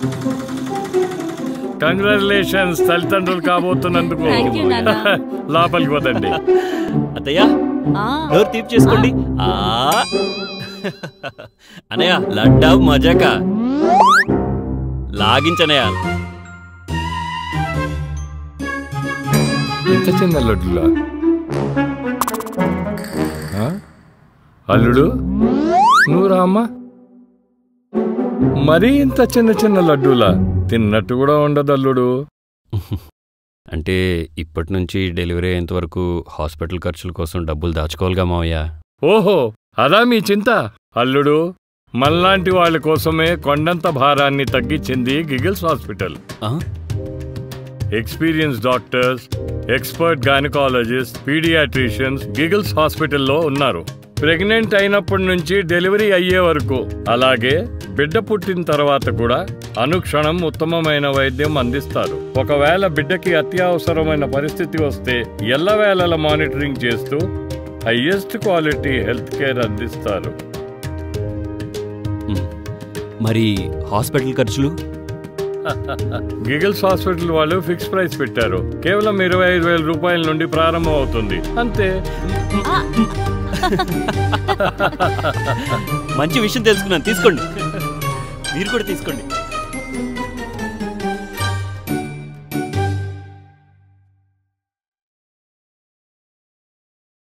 Congratulations తల్లిదండ్రులు కాబోతున్నందుకు Thank you, నాన్న. లోపలికి వదండి అత్తయ్య ఆ, నోరు తీపి చేసుకోండి ఆ అనయ్య లడ్డా మజాక లాగించనయ్య ఇంత చిన్న లడ్డులా ఆ? అల్లుడు నువ్వు రామ్మా మరీ ఇంత చిన్న చిన్న లడ్డూలా తిన్నట్టు కూడా ఉండదు అల్లుడు అంటే ఇప్పటి నుంచి డెలివరీ అయ్యేంత వరకు హాస్పిటల్ ఖర్చుల కోసం డబ్బులు దాచుకోవాలిగా మావయ్య ఓహో అదా మీ చింత అల్లుడు మల్లాంటి వాళ్ళ కోసమే కొండంత భారాన్ని తగ్గించింది గిగిల్స్ హాస్పిటల్ ఆ? Experience doctors expert gynaecologist paediatricians Giggles హాస్పిటల్లో ఉన్నారు ప్రెగ్నెంట్ అయినప్పటి నుంచి డెలివరీ అయ్యే వరకు అలాగే బిడ్డ పుట్టిన తర్వాత కూడా అనుక్షణం ఉత్తమమైన వైద్యం అందిస్తారు ఒకవేళ బిడ్డకి అత్యవసరమైన పరిస్థితి వస్తే ఎల్లవేళల మానిటరింగ్ చేస్తూ హైయెస్ట్ క్వాలిటీ హెల్త్ కేర్ అందిస్తారు ఉమ్. మరి హాస్పిటల్ ఖర్చులు గిగిల్స్ హాస్పిటల్ వాళ్ళు ఫిక్స్ ప్రైస్ పెట్టారు కేవలం ఇరవై ఐదు వేల రూపాయల నుండి ప్రారంభం అవుతుంది అంతే మంచి విషయం తెలుసుకున్నాను తీసుకోండి మీరు కూడా తీసుకోండి